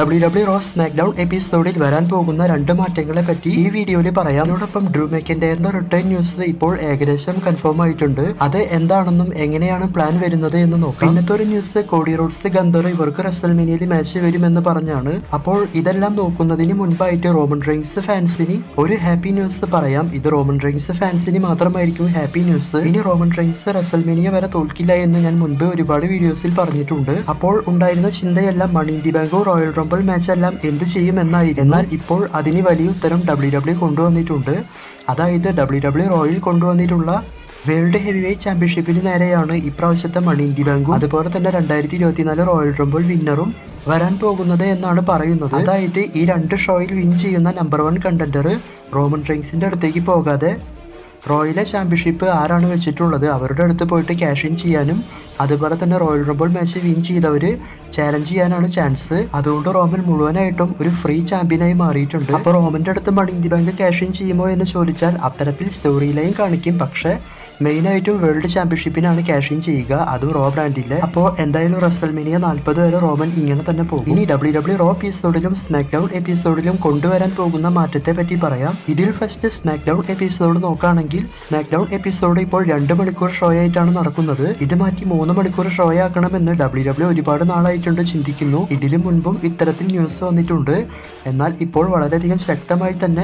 W W Raw SmackDown എപ്പിസോഡിൽ വരാൻ പോകുന്ന രണ്ട് മാറ്റങ്ങളെ പറ്റി ഈ വീഡിയോയിൽ പറയാം അതോടൊപ്പം ഡ്രൂ മെക്കൻഡയറിന്റെ റിട്ടേൺ ന്യൂസ് ഇപ്പോൾ ഏകദേശം കൺഫേം ആയിട്ടുണ്ട് അത് എന്താണെന്നും എങ്ങനെയാണ് പ്ലാൻ വരുന്നത് എന്ന് നോക്കാം ഇന്നത്തെ ഒരു ന്യൂസ് കോഡി റോഡ്സ് ഗന്ധർ ഇവർക്ക് റസൽമിനിയിൽ മാച്ച് വരുമെന്ന് പറഞ്ഞാണ് അപ്പോൾ ഇതെല്ലാം നോക്കുന്നതിന് മുൻപായിട്ട് റോമൻ റെയിൻസ് ഫാൻസിന് ഒരു ഹാപ്പി ന്യൂസ് പറയാം ഇത് റോമൻ റെയിൻസ് ഫാൻസിന് മാത്രമായിരിക്കും ഹാപ്പി ന്യൂസ് ഇനി റോമൻ റെയിൻസ് റസൽമിനിയ വരെ തോൽക്കില്ല എന്ന് ഞാൻ മുൻപ് ഒരുപാട് വീഡിയോസിൽ പറഞ്ഞിട്ടുണ്ട് അപ്പോൾ ഉണ്ടായിരുന്ന ചിന്തയെല്ലാം മണി ഇന്ത്യ ബാങ്കോ റോയൽ റംബിൾ മാച്ച് എല്ലാം എന്ത് ചെയ്യുമെന്നായിരുന്നു എന്നാൽ ഇപ്പോൾ അതിന് വലിയ ഉത്തരം ഡബ്ല്യു ഡബ്ല്യു കൊണ്ടുവന്നിട്ടുണ്ട് അതായത് ഡബ്ല്യു ഡബ്ല്യു റോയിൽ കൊണ്ടുവന്നിട്ടുള്ള വേൾഡ് ഹെവി വെയ്റ്റ് ചാമ്പ്യൻഷിപ്പിന് നേരെയാണ് ഇപ്രാവശ്യത്തെ മണി ഇന്ത്യ ബാങ്കും അതുപോലെ തന്നെ രണ്ടായിരത്തി ഇരുപത്തിനാല് റോയൽ റംബിൾ വിന്നറും വരാൻ പോകുന്നത് എന്നാണ് പറയുന്നത് അതായത് ഈ രണ്ട് ഷോയിൽ വിൻ ചെയ്യുന്ന നമ്പർ വൺ കണ്ടന്റർ റോമൻ റെയിൻസിന്റെ അടുത്തേക്ക് പോകാതെ റോയലെ ചാമ്പ്യൻഷിപ്പ് ആരാണ് വെച്ചിട്ടുള്ളത് അവരുടെ അടുത്ത് പോയിട്ട് ക്യാഷ് ഇൻ ചെയ്യാനും അതുപോലെ തന്നെ റോയൽ റംബിൾ മാച്ച് വിൻ ചെയ്തവർ ചാലഞ്ച് ചെയ്യാനാണ് ചാൻസ് അതുകൊണ്ട് റോമൻ മുഴുവനായിട്ടും ഒരു ഫ്രീ ചാമ്പ്യനായി മാറിയിട്ടുണ്ട് അപ്പോൾ റോമന്റെ അടുത്ത് money India bank cash in ചെയ്യുമോ എന്ന് ചോദിച്ചാൽ അത്തരത്തിൽ സ്റ്റോറി ലൈൻ കാണിക്കും പക്ഷേ മെയിനായിട്ടും വേൾഡ് ചാമ്പ്യൻഷിപ്പിനാണ് ക്യാഷ് ഇൻ ചെയ്യുക അതും റോ ബ്രാൻഡിലെ അപ്പോൾ എന്തായാലും റസൽമിനിയ നാൽപ്പത് വരെ റോമൻ ഇങ്ങനെ തന്നെ പോകും ഇനി ഡബ്ല്യു ഡബ്ല്യു റോ എപ്പിസോഡിലും സ്മാക്ക് ഡൗൺ എപ്പിസോഡിലും കൊണ്ടുവരാൻ പോകുന്ന മാറ്റത്തെ പറ്റി പറയാം ഇതിൽ ഫസ്റ്റ് സ്മാക്ക് ഡൗൺ എപ്പിസോഡ് നോക്കുകയാണെങ്കിൽ സ്മാക്ക് ഡൗൺ എപ്പിസോഡ് ഇപ്പോൾ രണ്ട് മണിക്കൂർ ഷോ ആയിട്ടാണ് നടക്കുന്നത് ഇത് മാറ്റി മൂന്ന് മണിക്കൂർ ഷോ ആക്കണമെന്ന് ഡബ്ല്യു ഡബ്ല്യു ഒരുപാട് നാളായിട്ടുണ്ട് ചിന്തിക്കുന്നു ഇതിനു മുൻപും ഇത്തരത്തിൽ ന്യൂസ് വന്നിട്ടുണ്ട് എന്നാൽ ഇപ്പോൾ വളരെയധികം ശക്തമായി തന്നെ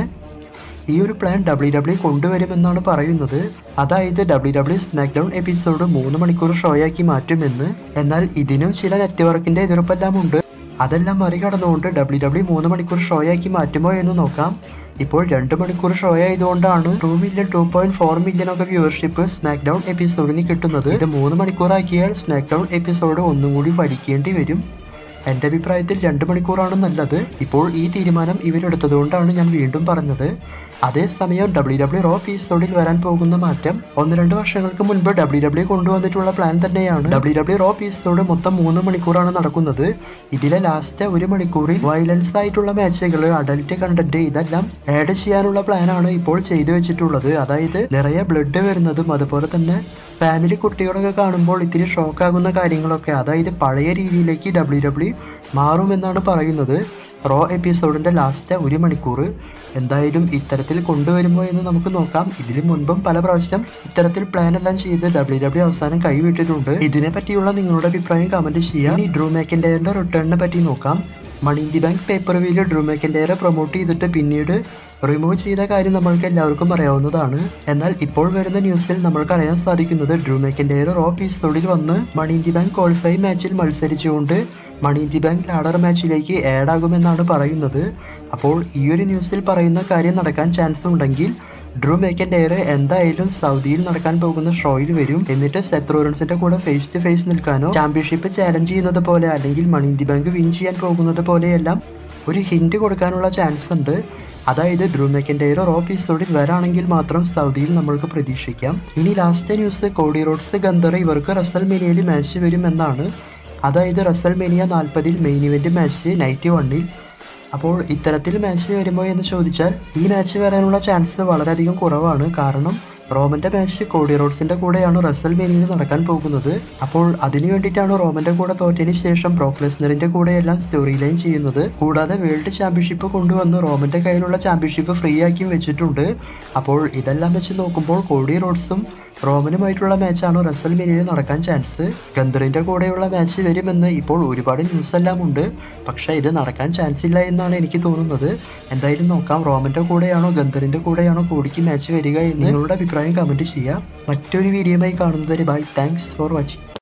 ഈ ഒരു പ്ലാൻ ഡബ്ല്യു ഡബ്ല്യു കൊണ്ടുവരുമെന്നാണ് പറയുന്നത് അതായത് W W SmackDown episode മൂന്ന് മണിക്കൂർ ഷോയാക്കി മാറ്റുമെന്ന് എന്നാൽ ഇതിനും ചില നെറ്റ്വർക്കിന്റെ എതിർപ്പെല്ലാം ഉണ്ട് അതെല്ലാം മറികടന്നുകൊണ്ട് ഡബ്ല്യു ഡബ്ല്യു മൂന്ന് മണിക്കൂർ ഷോയാക്കി മാറ്റുമോ എന്ന് നോക്കാം ഇപ്പോൾ രണ്ട് മണിക്കൂർ ഷോ ആയതുകൊണ്ടാണ് two million two point four million ഒക്കെ വ്യൂവർഷിപ്പ് സ്മാക്ക് ഡൗൺ എപ്പിസോഡിന് കിട്ടുന്നത് ഇത് മൂന്ന് മണിക്കൂറാക്കിയാൽ സ്മാക്ക് ഡൗൺ എപ്പിസോഡ് ഒന്നും കൂടി വലിക്കേണ്ടി വരും എൻ്റെ അഭിപ്രായത്തിൽ രണ്ട് മണിക്കൂറാണ് നല്ലത് ഇപ്പോൾ ഈ തീരുമാനം ഇവരെടുത്തതുകൊണ്ടാണ് ഞാൻ വീണ്ടും പറഞ്ഞത് അതേസമയം ഡബ്ല്യു ഡബ്ല്യു റോ എപ്പിസോഡിൽ വരാൻ പോകുന്ന മാറ്റം ഒന്ന് രണ്ട് വർഷങ്ങൾക്ക് മുൻപ് ഡബ്ല്യു ഡബ്ല്യു കൊണ്ടുവന്നിട്ടുള്ള പ്ലാൻ തന്നെയാണ് ഡബ്ല്യു ഡബ്ല്യു റോ എപ്പിസോഡ് മൊത്തം മൂന്ന് മണിക്കൂറാണ് നടക്കുന്നത് ഇതിലെ ലാസ്റ്റ് ഒരു മണിക്കൂറിൽ വയലൻസ് ആയിട്ടുള്ള മാച്ചുകൾ അഡൽട്ട് കണ്ടന്റ് ഇതെല്ലാം ആഡ് ചെയ്യാനുള്ള പ്ലാനാണ് ഇപ്പോൾ ചെയ്തു വെച്ചിട്ടുള്ളത് അതായത് നിറയെ ബ്ലഡ് വരുന്നതും അതുപോലെ തന്നെ ഫാമിലി കുട്ടികളൊക്കെ കാണുമ്പോൾ ഇത്തിരി ഷോക്കാകുന്ന കാര്യങ്ങളൊക്കെ അതായത് പഴയ രീതിയിലേക്ക് ഡബ്ല്യു ഡബ്ല്യു മാറുമെന്നാണ് പറയുന്നത് റോ എപ്പിസോഡിൻ്റെ ലാസ്റ്റ് ഒരു മണിക്കൂർ എന്തായാലും ഇത്തരത്തിൽ കൊണ്ടുവരുമോ എന്ന് നമുക്ക് നോക്കാം ഇതിനു മുൻപും പല പ്രാവശ്യം ഇത്തരത്തിൽ പ്ലാൻ എല്ലാം ചെയ്ത് ഡബ്ല്യു ഡബ്ല്യു അവസാനം കൈവിട്ടിട്ടുണ്ട് ഇതിനെ പറ്റിയുള്ള നിങ്ങളുടെ അഭിപ്രായം കമന്റ് ചെയ്യാം ഇനി ഡ്രൂ മേക്കിൻ്റെ റിട്ടേണിനെ പറ്റി നോക്കാം മണി ഇന്ത്യ ബാങ്ക് പേപ്പർ വീല് ഡ്രൂ മേക്കിൻ്റെ പ്രൊമോട്ട് ചെയ്തിട്ട് പിന്നീട് റിമൂവ് ചെയ്ത കാര്യം നമ്മൾക്ക് എല്ലാവർക്കും അറിയാവുന്നതാണ് എന്നാൽ ഇപ്പോൾ വരുന്ന ന്യൂസിൽ നമ്മൾക്ക് അറിയാൻ സാധിക്കുന്നത് ഡ്രൂ മേക്കിൻ്റെ റോ എപ്പിസോഡിൽ വന്ന് മണി ഇന്ത്യ ബാങ്ക് ക്വാളിഫൈ മാച്ചിൽ മത്സരിച്ചുകൊണ്ട് മണി ഇന്ത്യ ബാങ്ക് ലാഡർ മാച്ചിലേക്ക് ആഡ് ആകുമെന്നാണ് പറയുന്നത് അപ്പോൾ ഈ ഒരു ന്യൂസിൽ പറയുന്ന കാര്യം നടക്കാൻ ചാൻസ് ഉണ്ടെങ്കിൽ ഡ്രൂ മേക്കൻഡെയർ എന്തായാലും സൗദിയിൽ നടക്കാൻ പോകുന്ന ഷോയിൽ വരും എന്നിട്ട് സെത്രോറൻസിന്റെ കൂടെ ഫേസ് ടു ഫേസ് നിൽക്കാനോ ചാമ്പ്യൻഷിപ്പ് ചാലഞ്ച് ചെയ്യുന്നത് പോലെ അല്ലെങ്കിൽ മണി ഇന്ത്യ ബാങ്ക് വിൻ ചെയ്യാൻ പോകുന്നത് പോലെയെല്ലാം ഒരു ഹിന്റ് കൊടുക്കാനുള്ള ചാൻസ് ഉണ്ട് അതായത് ഡ്രൂ മെക്കൻഡെയർ റോ എപ്പിസോഡിൽ വരാണെങ്കിൽ മാത്രം സൗദിയിൽ നമ്മൾക്ക് പ്രതീക്ഷിക്കാം ഇനി last news Cody Rhodes Gunther ഇവർക്ക് റസൽ മെനിയയിൽ മാച്ച് വരുമെന്നാണ് അതായത് റസൽ മെനിയ നാൽപ്പതിൽ മെയിൻ ഇവന്റ് മാച്ച് നൈറ്റ് വണ്ണിൽ അപ്പോൾ ഇത്തരത്തിൽ മാച്ച് വരുമോ എന്ന് ചോദിച്ചാൽ ഈ മാച്ച് വരാനുള്ള ചാൻസ് വളരെയധികം കുറവാണ് കാരണം റോമന്റെ മാച്ച് കോഡി റോഡ്സിന്റെ കൂടെയാണ് റസൽ മെനിയിൽ നടക്കാൻ പോകുന്നത് അപ്പോൾ അതിനു വേണ്ടിയിട്ടാണ് റോമന്റെ കൂടെ തോറ്റതിന് ശേഷം ബ്രോക്ലെസ്നറിന്റെ കൂടെയെല്ലാം സ്റ്റോറി ലൈൻ ചെയ്യുന്നത് കൂടാതെ വേൾഡ് ചാമ്പ്യൻഷിപ്പ് കൊണ്ടുവന്ന് റോമന്റെ കയ്യിലുള്ള ചാമ്പ്യൻഷിപ്പ് ഫ്രീ ആക്കി വെച്ചിട്ടുണ്ട് അപ്പോൾ ഇതെല്ലാം വെച്ച് നോക്കുമ്പോൾ കോഡി റോഡ്സും റോമനുമായിട്ടുള്ള മാച്ചാണ് റസൽ മെനിയിൽ നടക്കാൻ ചാൻസ് ഗന്ധറിന്റെ കൂടെയുള്ള മാച്ച് വരുമെന്ന് ഇപ്പോൾ ഒരുപാട് ന്യൂസ് എല്ലാം ഉണ്ട് പക്ഷേ ഇത് നടക്കാൻ ചാൻസ് ഇല്ല എന്നാണ് എനിക്ക് തോന്നുന്നത് എന്തായാലും നോക്കാം റോമന്റെ കൂടെയാണോ ഗന്ധറിന്റെ കൂടെയാണോ കോടിക്ക് മാച്ച് വരിക എന്ന് നിങ്ങളുടെ അഭിപ്രായം കമന്റ് ചെയ്യാം മറ്റൊരു വീഡിയോയുമായി കാണുന്നതുവരെ ബൈ താങ്ക്സ് ഫോർ വാച്ചിങ്